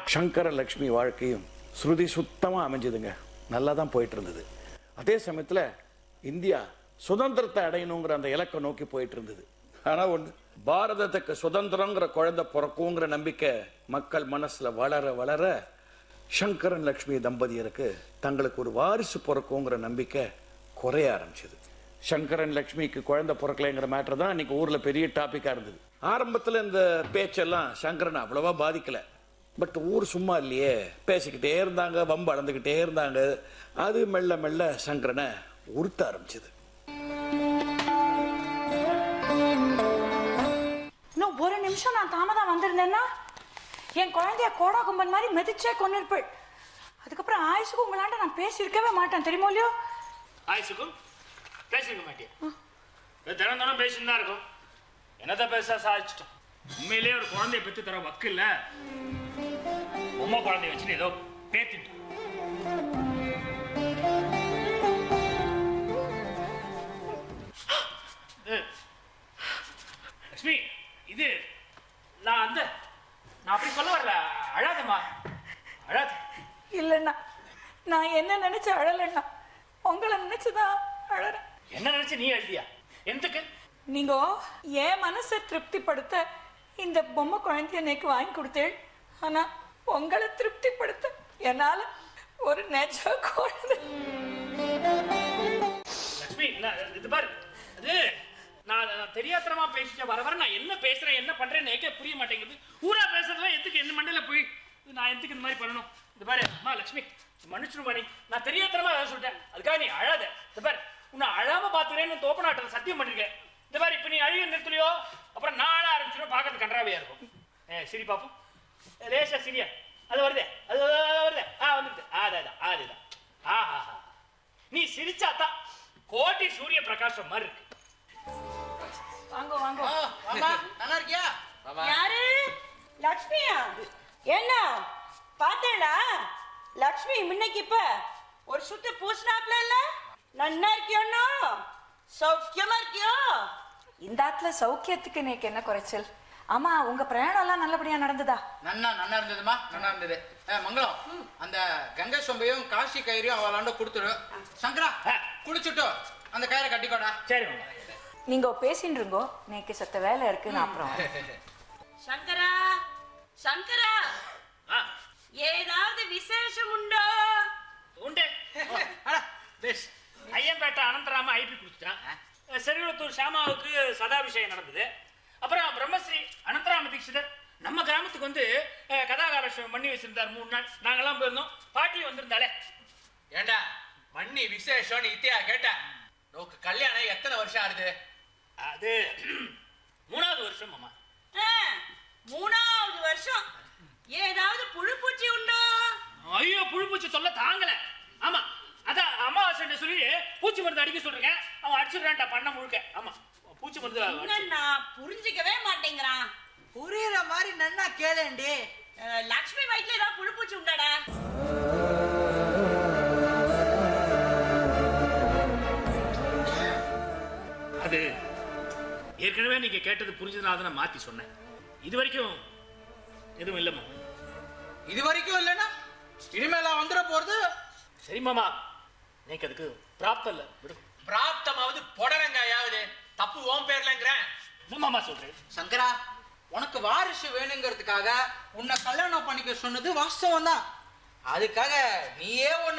சங்கர லக்ஷ்மி வாழ்க்கையும் ஸ்ருதி சுத்தமா அமைஞ்சதுங்க நல்லா தான் போயிட்டு இருந்தது அதே சமயத்துல இந்தியா சுதந்திரத்தை அடையணுங்கிற அந்த இலக்கை நோக்கி போயிட்டு இருந்தது ஆனா ஒண்ணு பாரதத்துக்கு சுதந்திரங்கிற குழந்தை பிறக்குங்கிற நம்பிக்கை மக்கள் மனசுல வளர வளர சங்கரன் லக்ஷ்மி தம்பதியருக்கு தங்களுக்கு ஒரு வாரிசு பிறக்குங்கிற நம்பிக்கை குறைய ஆரம்பிச்சது சங்கரன் லக்ஷ்மிக்கு குழந்தை பிறக்கலைங்கிற மேட்டர் தான் இன்னைக்கு ஊர்ல பெரிய டாபிக்கா இருந்தது ஆரம்பத்துல இந்த பேச்செல்லாம் சங்கரன் அவ்வளவா பாதிக்கல பட் ஊர் சும்மா இல்லையே பேசிக்கிட்டே இருந்தாங்க வம்பு அளந்துக்கிட்டே இருந்தாங்க அது மெல்ல மெல்ல சங்கரனை உறுத்த ஆரம்பிச்சது இன்னும் ஒரு நிமிஷம் நான் தாமதம் வந்திருந்தேன்னா என் குழந்தைய கோடா கும்பன் மாதிரி மிதிச்சே கொண்டிருப்பேள் அதுக்கப்புறம் ஆயுசுக்கு உங்களாண்ட நான் பேசியிருக்கவே மாட்டேன் தெரியுமோ இல்லையோ ஆயுசுக்கும் பேசிருக்க மாட்டியா இது தினம் தினம் பேசிட்டு தான் இருக்கும் என்னத்த பேச சாதிச்சிட்டோம் உண்மையிலேயே ஒரு குழந்தைய பெற்று தர வக்கு இல்ல பொம்மை குழந்தைய வச்சுட்டு ஏதோ பேத்திட்டு இது, லட்சுமி இது நான் அந்த நான் அப்படி சொல்ல வரல அழாதம்மா அழாத இல்லைண்ணா நான் என்ன நினைச்சு அழலைண்ணா உங்களை நினைச்சுதான் அழறேன் என்ன நினைச்சு நீ அழுதியா எதுக்கு நீங்க என் மனசை திருப்திப்படுத்த இந்த பொம்மை குழந்தைய எனக்கு வாங்கி கொடுத்தேள் ஆனா உங்களை திருப்திப்படுத்த என்னால ஒரு நெஜ குழந்தை லட்சுமி நான் இது பாரு அது நான் நான் தெரியாத்தனமா பேசிட்டேன் வர வர நான் என்ன பேசுறேன் என்ன பண்றேன்னு எனக்கே புரிய மாட்டேங்குது ஊரா பேசுறதுல எதுக்கு என்ன மண்டையில போய் இது நான் எதுக்கு இந்த மாதிரி பண்ணணும் இது பாரு அம்மா லட்சுமி மன்னிச்சிருமா நீ நான் தெரியாத்தனமா ஏதாவது சொல்லிட்டேன் அதுக்காக நீ அழாத இது பாரு உன்னை அழாம பாத்துக்கிறேன்னு தோப்பநாட்டில் சத்தியம் பண்ணிருக்கேன் இது பாரு இப்ப நீ அழுக நிறுத்தலையோ அப்புறம் நான் அழ ஆரம்பிச்சிடும் பார்க்கறது கன்றாவியா இருக்கும் ஏ சரி பாப்போம் ஏ, லேசா சரியா அது வருதே அது அது, அது வருதே ஆ வந்துடுது ஆ, அதுதான் அதுதான் ஆஹா நீ சிரிச்சாதான் கோட்டி சூரிய பிரகாசம் மாதிரி இருக்கு வாங்க வாங்க அம்மா நல்லா இருக்கியா யாரு லக்ஷ்மியா என்ன பாத்தேடா லக்ஷ்மி முன்னைக்கு இப்ப ஒரு சுத்து பூசினாப்ல இல்ல நன்னா இருக்கியோண்ணா சௌக்கியமா இருக்கியோ இந்த ஆத்துல சௌக்கியத்துக்கு எனக்கு என்ன குறைச்சல் ஆமா உங்க பிரயாணம் எல்லாம் நல்லபடியா நடந்ததா நன்னா நல்லா இருந்ததுமா நல்லா இருந்தது ஏ, மங்களம் அந்த கங்கை சொம்பையும் காசி கயிறையும் அவளாண்ட கொடுத்துடு சங்கரா குடிச்சுட்டு அந்த கயிறை கட்டிக்கோடா சரி மாமா நீங்க பேசின்னு இருங்கோ எனக்கு சத்த வேலை இருக்கு நான் அப்புறம் வரேன். சங்கரா சங்கரா ஆ ஏதாவது விசேஷம் உண்டோ உண்டு பெஸ் ஐயம்பேட்டை அனந்தராம ஐபி கொடுத்துட்டான் செருகுளத்தூர் ஷாமாவுக்கு சதாபிஷேகம் நடந்தது அப்புறம் பிரம்மஸ்ரீ அனந்தராம தீட்சிதர் நம்ம கிராமத்துக்கு வந்து அஹ், கதாகாலட்சேபம் பண்ணி வச்சிருந்தார் மூணு நாள் நாங்கெல்லாம் போயிருந்தோம் பாட்டி வந்திருந்தாலே ஏண்டா மண்ணி விசேஷம்னு இத்தியா கேட்ட உனக்கு கல்யாணம் எத்தனை வருஷம் ஆகுது அது மூணாவது வருஷம் மாமா ஆ, மூணாவது வருஷம் ஏதாவது புழுப்பூச்சி உண்டோ ஐயோ புழுப்பூச்சி தொல்லை தாங்கல ஆமா அதான் அமாவாசை சொல்லி பூச்சி மருந்து அடிக்க சொல்றேங்க அவன் அடிச்சிடுறான்டா பண்ண முழுக்க ஆமா பூச்சி மருந்து அடிச்சு- என்னன்னா புரிஞ்சுக்கவே மாட்டேங்கிறான் புரியுற மாதிரி நன்னா கேளேண்டி அஹ், லக்ஷ்மி வயிற்றுல ஏதாவது புழுப்பூச்சி உண்டாடா அது ஏற்கனவே நீங்க கேட்டது புரிஞ்சதுனால தான் நான் மாத்தி சொன்னேன் இது வரைக்கும் எதுவும் இல்லம்மா இது வரைக்கும் இல்லைன்னா இனிமேல வந்துட போறது சரி மாமா எனக்கு அதுக்கு பிராப்தம் இல்ல விடு பிராப்தமாவது புடலங்காயாவது தப்பு ஓம் பேர்லங்கிறேன் என்ன மாமா சொல்றேன் சங்கரா உனக்கு வாரிசு வேணுங்கிறதுக்காக உன்னை கல்யாணம் பண்ணிக்க சொன்னது வாஸ்தவம் தான் அதுக்காக நீயே ஒண்ணு